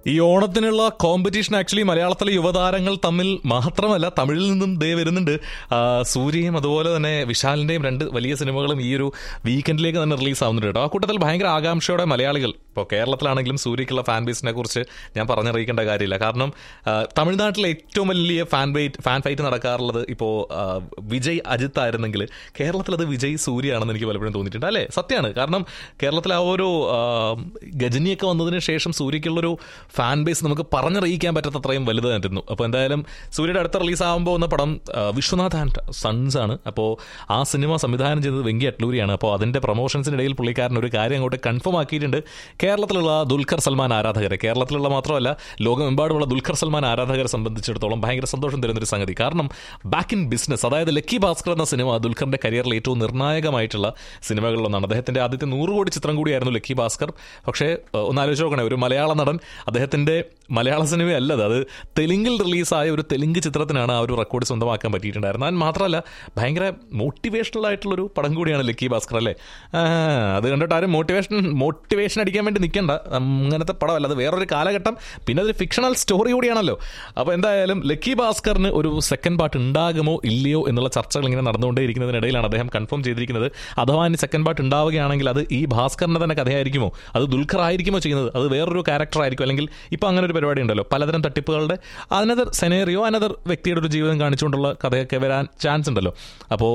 ഈ ഓണത്തിനുള്ള competition actually മലയാളത്തിലെ യുവതാരങ്ങൾ തമ്മിൽ മാത്രമല്ല തമിഴിൽ നിന്നും ദേ വരുന്നുണ്ട് ആ, സൂര്യയും അതുപോലെ തന്നെ വിശാലിന്റെയും രണ്ട് വലിയ സിനിമകളും ഈ ഒരു വീക്കെൻഡിലേക്ക് തന്നെ റിലീസ് ആവുന്നുണ്ട് കേട്ടോ ആ കൂട്ടത്തിൽ ഭയങ്കര ആകാംക്ഷയോടെ മലയാളികൾ ഇപ്പോൾ കേരളത്തിലാണെങ്കിലും സൂര്യക്കുള്ള ഫാൻ ബേസിനെ കുറിച്ച് ഞാൻ പറഞ്ഞറിയിക്കേണ്ട കാര്യമില്ല കാരണം ആ, തമിഴ്നാട്ടിലെ ഏറ്റവും വലിയ ഫാൻ ബൈറ്റ് ഫാൻ ഫൈറ്റ് നടക്കാറുള്ളത് ഇപ്പോൾ വിജയ് അജിത്ത് ആയിരുന്നെങ്കിൽ കേരളത്തിൽ അത് വിജയ് സൂര്യ ആണെന്ന് എനിക്ക് പലപ്പോഴും തോന്നിയിട്ടുണ്ട് അല്ലേ സത്യമാണ് കാരണം കേരളത്തിൽ ആ ഒരു ആ, ഗജനിയൊക്കെ വന്നതിന് ശേഷം സൂര്യക്കുള്ളൊരു ഫാൻ ബേസ് നമുക്ക് പറഞ്ഞറിയിക്കാൻ പറ്റാത്ത അത്രയും വലുതായിരുന്നു അപ്പോൾ എന്തായാലും സൂര്യയുടെ അടുത്ത റിലീസ് ആകുമ്പോൾ വന്ന പടം ആ, വിശ്വനാഥ് ആൻഡ് സൺസ് ആണ് അപ്പോൾ ആ സിനിമ സംവിധാനം ചെയ്തത് വെങ്കി അട്ലൂരിയാണ് അപ്പോൾ അതിന്റെ പ്രൊമോഷൻസിനിടയിൽ പുള്ളിക്കാരൻ ഒരു കാര്യം അങ്ങോട്ട് കൺഫേം ആക്കിയിട്ടുണ്ട് കേരളത്തിലുള്ള ദുൽഖർ സൽമാൻ ആരാധകരെ കേരളത്തിലുള്ള മാത്രമല്ല ലോകമെമ്പാടുമുള്ള ദുൽഖർ സൽമാൻ ആരാധകരെ സംബന്ധിച്ചിടത്തോളം ഭയങ്കര സന്തോഷം തരുന്നൊരു സംഗതി കാരണം ബാക്ക് ഇൻ ബിസിനസ് അതായത് ലക്കി ഭാസ്കർ എന്ന സിനിമ ദുൽഖറിന്റെ കരിയറിൽ ഏറ്റവും നിർണായകമായിട്ടുള്ള സിനിമകളിലൊന്നാണ് അദ്ദേഹത്തിന്റെ ആദ്യത്തെ നൂറ് കോടി ചിത്രം കൂടിയായിരുന്നു ലക്കി ഭാസ്കർ പക്ഷേ ഏഹ്, ഒന്ന് ആലോചിച്ച് നോക്കണേ ഒരു മലയാള നടൻ അദ്ദേഹത്തിന്റെ മലയാള സിനിമയല്ല അത് അത് തെലുങ്കിൽ റിലീസായ ഒരു തെലുങ്ക് ചിത്രത്തിനാണ് ആ ഒരു റെക്കോർഡ് സ്വന്തമാക്കാൻ പറ്റിയിട്ടുണ്ടായിരുന്നത് അത് മാത്രമല്ല ഭയങ്കര മോട്ടിവേഷണൽ ആയിട്ടുള്ളൊരു പടം കൂടിയാണ് ലക്കി ഭാസ്കർ അല്ലേ ആ, അത് കണ്ടിട്ട് ആരും മോട്ടിവേഷൻ മോട്ടിവേഷൻ അടിക്കാൻ വേണ്ടി നിൽക്കണ്ട അങ്ങനത്തെ പടമല്ല അത് വേറൊരു കാലഘട്ടം പിന്നെ അതൊരു ഫിക്ഷണൽ സ്റ്റോറി കൂടിയാണല്ലോ അപ്പോൾ എന്തായാലും ലക്കി ഭാസ്കറിന് ഒരു സെക്കൻഡ് പാർട്ട് ഉണ്ടാകുമോ ഇല്ലയോ എന്നുള്ള ചർച്ചകൾ ഇങ്ങനെ നടന്നുകൊണ്ടേയിരിക്കുന്നതിനിടയിലാണ് അദ്ദേഹം കൺഫേം ചെയ്തിരിക്കുന്നത് അഥവാ ഇനി സെക്കൻഡ് പാർട്ട് ഉണ്ടാവുകയാണെങ്കിൽ അത് ഈ ഭാസ്കറിന്റെ തന്നെ കഥയായിരിക്കുമോ അത് ദുൽഖർ ആയിരിക്കുമോ ചെയ്യുന്നത് അത് വേറൊരു ക്യാരക്ടർ ആയിരിക്കും അല്ലെങ്കിൽ ഇപ്പോൾ അങ്ങനെ ഒരു പരിപാടി ഉണ്ടല്ലോ പലതരം തട്ടിപ്പുകളുടെ അനദർ സെനേറിയോ അനദർ വ്യക്തിയുടെ ഒരു ജീവിതം കാണിച്ചുകൊണ്ടുള്ള കഥയൊക്കെ വരാൻ ചാൻസ് ഉണ്ടല്ലോ അപ്പോൾ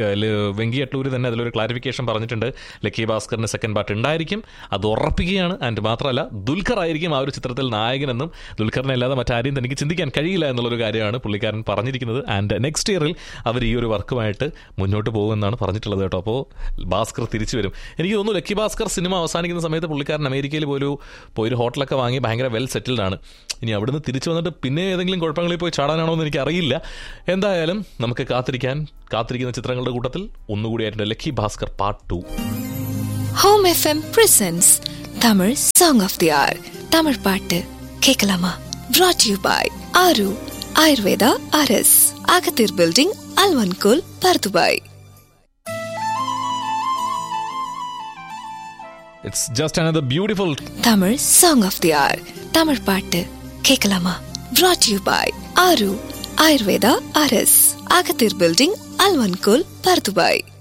വെങ്കി അട്ടൂര് തന്നെ അതിലൊരു ക്ലാരിഫിക്കേഷൻ പറഞ്ഞിട്ടുണ്ട് ലക്കി ഭാസ്കറിന് സെക്കൻഡ് പാർട്ട് ഉണ്ടായിരിക്കും അത് ഉറപ്പിക്കുകയാണ് ആൻഡ് മാത്രമല്ല ദുൽഖർ ആയിരിക്കും ആ ഒരു ചിത്രത്തിൽ നായകനെന്നും ദുൽഖറിനെ അല്ലാതെ മറ്റാരെയും തനിക്ക് ചിന്തിക്കാൻ കഴിയില്ല എന്നുള്ളൊരു കാര്യമാണ് പുള്ളിക്കാരൻ പറഞ്ഞിരിക്കുന്നത് ആൻഡ് നെക്സ്റ്റ് ഇയറിൽ അവർ ഈ ഒരു വർക്കുമായിട്ട് മുന്നോട്ട് പോകുമെന്നാണ് പറഞ്ഞിട്ടുള്ളത് കേട്ടോ അപ്പോൾ ഭാസ്കർ തിരിച്ചു വരും എനിക്ക് തോന്നുന്നു ലക്കി ഭാസ്കർ സിനിമ അവസാനിക്കുന്ന സമയത്ത് പുള്ളിക്കാരൻ അമേരിക്കയിൽ പോലും പോയി ഒരു ഹോട്ടലൊക്കെ വാങ്ങി ഭയങ്കര വെൽ സെറ്റിൽഡ് ആണ് ഇനി അവിടുന്ന് തിരിച്ചു വന്നിട്ട് പിന്നെ ഏതെങ്കിലും കുഴപ്പങ്ങളിൽ പോയി ചാടാനാണോ എന്ന് എനിക്ക് അറിയില്ല എന്തായാലും നമുക്ക് കാത്തിരിക്കാൻ കാത്തിരിക്കുന്ന ചിത്രങ്ങളുടെ കൂട്ടത്തിൽ ഒന്നുകൂടിയായിട്ടുണ്ട് Lucky Bhaskar part two home FM presents Tamil song of the hour Tamil பாட்டு கேட்கலாமா brought you by Aaru Ayurveda அரஸ் அகத்தீர் பில்டிங் அல்வன்கோல் Bur Dubai it's just another beautiful Tamil song of the hour Tamil பாட்டு கேட்கலாமா brought you by Aaru Ayurveda அரஸ் அகத்தீர் பில்டிங் அல்வன்கோல் பர்துபாய்